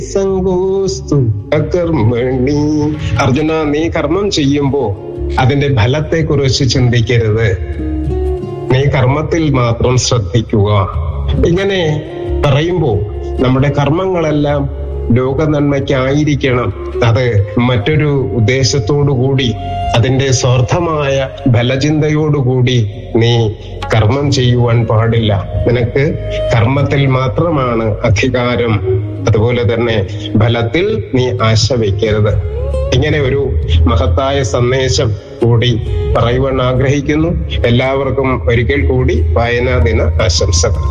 സംഗോസ്തു അകർമ്മണി അർജുന നീ കർമ്മം ചെയ്യുമ്പോ അതിന്റെ ഫലത്തെ കുറിച്ച് ചിന്തിക്കരുത് നീ കർമ്മത്തിൽ മാത്രം ശ്രദ്ധിക്കുക ഇങ്ങനെ പറയുമ്പോ നമ്മുടെ കർമ്മങ്ങളെല്ലാം ലോക നന്മയ്ക്കായിരിക്കണം അത് മറ്റൊരു ഉദ്ദേശത്തോടു കൂടി അതിന്റെ സ്വാർത്ഥമായ ഫലചിന്തയോടുകൂടി നീ കർമ്മം ചെയ്യുവാൻ പാടില്ല നിനക്ക് കർമ്മത്തിൽ മാത്രമാണ് അധികാരം അതുപോലെ തന്നെ ഫലത്തിൽ നീ ആശ വയ്ക്കരുത് ഇങ്ങനെ ഒരു മഹത്തായ സന്ദേശം കൂടി പറയുവാൻ ആഗ്രഹിക്കുന്നു എല്ലാവർക്കും ഒരിക്കൽ കൂടി വായനാ ദിന ആശംസകൾ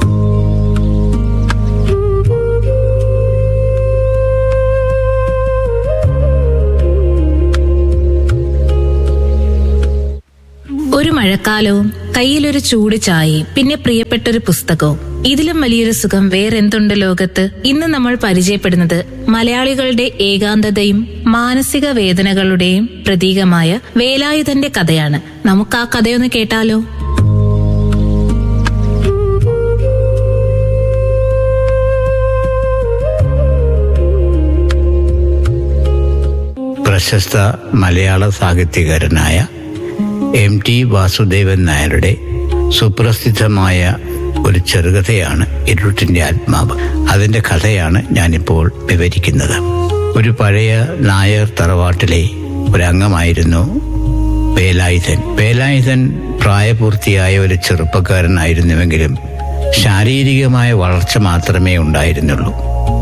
ഒരു മഴക്കാലവും കയ്യിലൊരു ചൂട് ചായയും പിന്നെ പ്രിയപ്പെട്ടൊരു പുസ്തകവും ഇതിലും വലിയൊരു സുഖം വേറെന്തുണ്ട് ലോകത്ത് ഇന്ന് നമ്മൾ പരിചയപ്പെടുന്നത് മലയാളികളുടെ ഏകാന്തതയും മാനസിക വേദനകളുടെയും പ്രതീകമായ വേലായുധന്റെ കഥയാണ് നമുക്ക് ആ കഥയൊന്ന് കേട്ടാലോ പ്രശസ്ത മലയാള സാഹിത്യകാരനായ എം ടി വാസുദേവൻ നായരുടെ സുപ്രസിദ്ധമായ ഒരു ചെറുകഥയാണ് ഇരുട്ടിന്റെ ആത്മാവ് അതിന്റെ കഥയാണ് ഞാനിപ്പോൾ വിവരിക്കുന്നത് ഒരു പഴയ നായർ തറവാട്ടിലെ ഒരംഗമായിരുന്നു വേലായുധൻ വേലായുധൻ പ്രായപൂർത്തിയായ ഒരു ചെറുപ്പക്കാരനായിരുന്നുവെങ്കിലും ശാരീരികമായ വളർച്ച മാത്രമേ ഉണ്ടായിരുന്നുള്ളൂ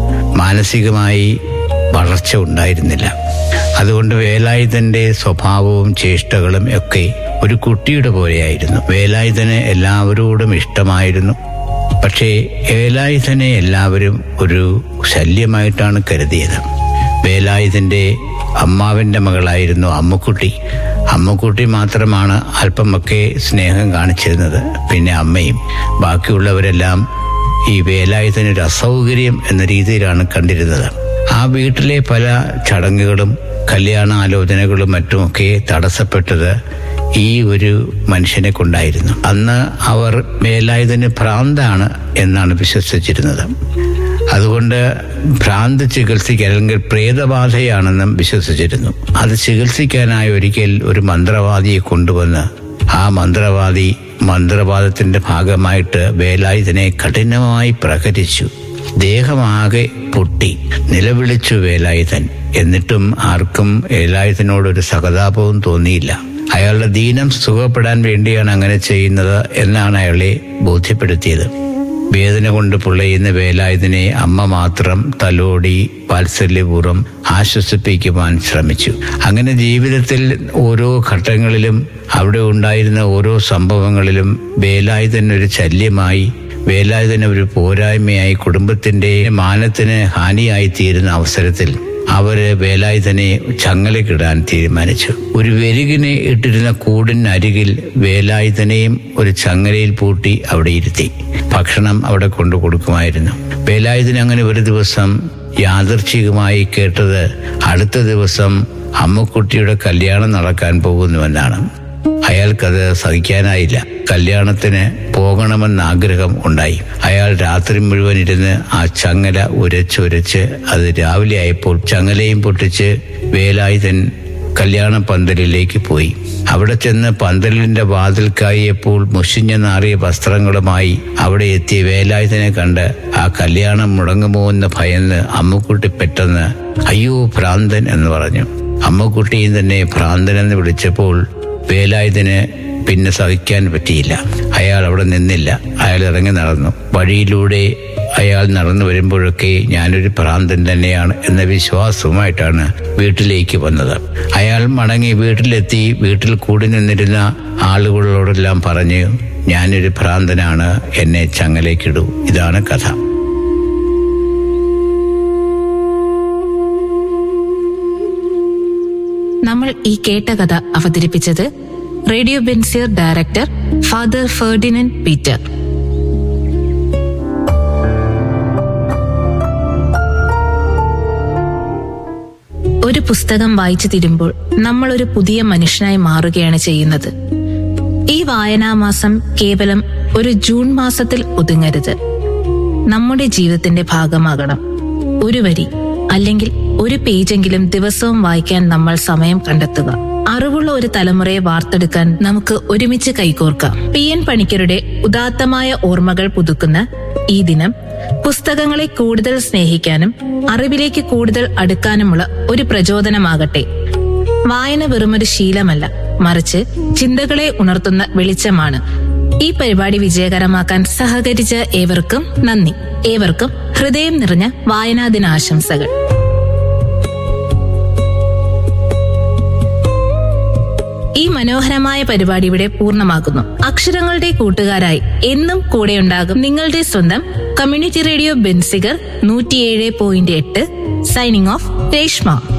മാനസികമായി വളർച്ച ഉണ്ടായിരുന്നില്ല അതുകൊണ്ട് വേലായുധന്റെ സ്വഭാവവും ചേഷ്ടകളും ഒക്കെ ഒരു കുട്ടിയുടെ പോലെയായിരുന്നു വേലായുധന് എല്ലാവരോടും ഇഷ്ടമായിരുന്നു പക്ഷേ വേലായുധനെ എല്ലാവരും ഒരു ശല്യമായിട്ടാണ് കരുതിയത് വേലായുധന്റെ അമ്മാവിന്റെ മകളായിരുന്നു അമ്മുക്കുട്ടി അമ്മുക്കുട്ടി മാത്രമാണ് അല്പമൊക്കെ സ്നേഹം കാണിച്ചിരുന്നത് പിന്നെ അമ്മയും ബാക്കിയുള്ളവരെല്ലാം ഈ വേലായുധനൊരു അസൗകര്യം എന്ന രീതിയിലാണ് കണ്ടിരുന്നത് ആ വീട്ടിലെ പല ചടങ്ങുകളും കല്യാണ ആലോചനകളും മറ്റുമൊക്കെ തടസ്സപ്പെട്ടത് ഈ ഒരു മനുഷ്യനെ കൊണ്ടായിരുന്നു അന്ന് അവർ വേലായുധന് ഭ്രാന്താണ് എന്നാണ് വിശ്വസിച്ചിരുന്നത് അതുകൊണ്ട് ഭ്രാന്ത് ചികിത്സിക്കാൻ അല്ലെങ്കിൽ പ്രേതബാധയാണെന്നും വിശ്വസിച്ചിരുന്നു അത് ചികിത്സിക്കാനായി ഒരിക്കൽ ഒരു മന്ത്രവാദിയെ കൊണ്ടുവന്ന് ആ മന്ത്രവാദി മന്ത്രവാദത്തിന്റെ ഭാഗമായിട്ട് വേലായുധനെ കഠിനമായി പ്രഹരിച്ചു ദേഹമാകെ പൊട്ടി നിലവിളിച്ചു വേലായുധൻ എന്നിട്ടും ആർക്കും വേലായുധനോടൊരു സഹതാപവും തോന്നിയില്ല അയാളുടെ ദീനം സുഖപ്പെടാൻ വേണ്ടിയാണ് അങ്ങനെ ചെയ്യുന്നത് എന്നാണ് അയാളെ ബോധ്യപ്പെടുത്തിയത് വേദന കൊണ്ട് പുള്ളയുന്ന വേലായുധനെ അമ്മ മാത്രം തലോടി വാത്സല്യപൂർവ്വം ആശ്വസിപ്പിക്കുവാൻ ശ്രമിച്ചു അങ്ങനെ ജീവിതത്തിൽ ഓരോ ഘട്ടങ്ങളിലും അവിടെ ഉണ്ടായിരുന്ന ഓരോ സംഭവങ്ങളിലും വേലായുധൻ ഒരു ശല്യമായി വേലായുധന് ഒരു പോരായ്മയായി കുടുംബത്തിന്റെ മാനത്തിന് ഹാനിയായി തീരുന്ന അവസരത്തിൽ അവര് വേലായുധനെ ചങ്ങലക്കിടാൻ തീരുമാനിച്ചു ഒരു വെരുകിനെ ഇട്ടിരുന്ന കൂടിനരികിൽ വേലായുധനെയും ഒരു ചങ്ങലയിൽ പൂട്ടി അവിടെ ഇരുത്തി ഭക്ഷണം അവിടെ കൊണ്ടു കൊടുക്കുമായിരുന്നു വേലായുധൻ അങ്ങനെ ഒരു ദിവസം യാദർച്ഛികമായി കേട്ടത് അടുത്ത ദിവസം അമ്മക്കുട്ടിയുടെ കല്യാണം നടക്കാൻ പോകുന്നുവെന്നാണ് അയാൾക്കത് സഹിക്കാനായില്ല കല്യാണത്തിന് പോകണമെന്ന ആഗ്രഹം ഉണ്ടായി അയാൾ രാത്രി മുഴുവൻ ഇരുന്ന് ആ ചങ്ങല ഉരച്ചുരച്ച് അത് രാവിലെ ആയപ്പോൾ ചങ്ങലയും പൊട്ടിച്ച് വേലായുധൻ കല്യാണ പന്തലിലേക്ക് പോയി അവിടെ ചെന്ന് പന്തലിന്റെ വാതിൽക്കായപ്പോൾ മുഷിഞ്ഞ നാറിയ വസ്ത്രങ്ങളുമായി അവിടെ എത്തിയ വേലായുധനെ കണ്ട് ആ കല്യാണം മുടങ്ങുമോ എന്ന് ഭയന്ന് അമ്മുക്കുട്ടി പെട്ടെന്ന് അയ്യോ ഭ്രാന്തൻ എന്ന് പറഞ്ഞു അമ്മുക്കുട്ടിയും തന്നെ ഭ്രാന്തൻ എന്ന് വിളിച്ചപ്പോൾ വേലായുധന് പിന്നെ സഹിക്കാൻ പറ്റിയില്ല അയാൾ അവിടെ നിന്നില്ല അയാൾ ഇറങ്ങി നടന്നു വഴിയിലൂടെ അയാൾ നടന്നു വരുമ്പോഴൊക്കെ ഞാനൊരു ഭ്രാന്തൻ തന്നെയാണ് എന്ന വിശ്വാസവുമായിട്ടാണ് വീട്ടിലേക്ക് വന്നത് അയാൾ മടങ്ങി വീട്ടിലെത്തി വീട്ടിൽ കൂടി നിന്നിരുന്ന ആളുകളോടെല്ലാം പറഞ്ഞു ഞാനൊരു ഭ്രാന്തനാണ് എന്നെ ചങ്ങലേക്കിടൂ ഇതാണ് കഥ നമ്മൾ ഈ കേട്ട കഥ അവതരിപ്പിച്ചത് radio Benziger director father Ferdinand Peter ഒരു പുസ്തകം വായിച്ചു തീരുമ്പോൾ നമ്മൾ ഒരു പുതിയ മനുഷ്യനായി മാറുകയാണ് ചെയ്യുന്നത് ഈ വായനാമാസം കേവലം ഒരു ജൂൺ മാസത്തിൽ ഒതുങ്ങരുത് നമ്മുടെ ജീവിതത്തിന്റെ ഭാഗമാകണം ഒരു വരി അല്ലെങ്കിൽ ഒരു പേജെങ്കിലും ദിവസവും വായിക്കാൻ നമ്മൾ സമയം കണ്ടെത്തുക അറിവുള്ള ഒരു തലമുറയെ വാർത്തെടുക്കാൻ നമുക്ക് ഒരുമിച്ച് കൈകോർക്കാം പി എൻ പണിക്കരുടെ ഉദാത്തമായ ഓർമ്മകൾ പുതുക്കുന്ന ഈ ദിനം പുസ്തകങ്ങളെ കൂടുതൽ സ്നേഹിക്കാനും അറിവിലേക്ക് കൂടുതൽ അടുക്കാനുമുള്ള ഒരു പ്രചോദനമാകട്ടെ വായന വെറുമൊരു ശീലമല്ല മറിച്ച് ചിന്തകളെ ഉണർത്തുന്ന വെളിച്ചമാണ് ഈ പരിപാടി വിജയകരമാക്കാൻ സഹകരിച്ച ഏവർക്കും നന്ദി ഏവർക്കും ഹൃദയം നിറഞ്ഞ വായനാ ദിനാശംസകൾ ഈ മനോഹരമായ പരിപാടി ഇവിടെ പൂർണ്ണമാകുന്നു അക്ഷരങ്ങളുടെ കൂട്ടുകാരായി എന്നും കൂടെയുണ്ടാകും നിങ്ങളുടെ സ്വന്തം കമ്മ്യൂണിറ്റി റേഡിയോ ബെൻസിഗർ നൂറ്റിയേഴ് പോയിന്റ് എട്ട് സൈനിങ് ഓഫ് രേഷ്മ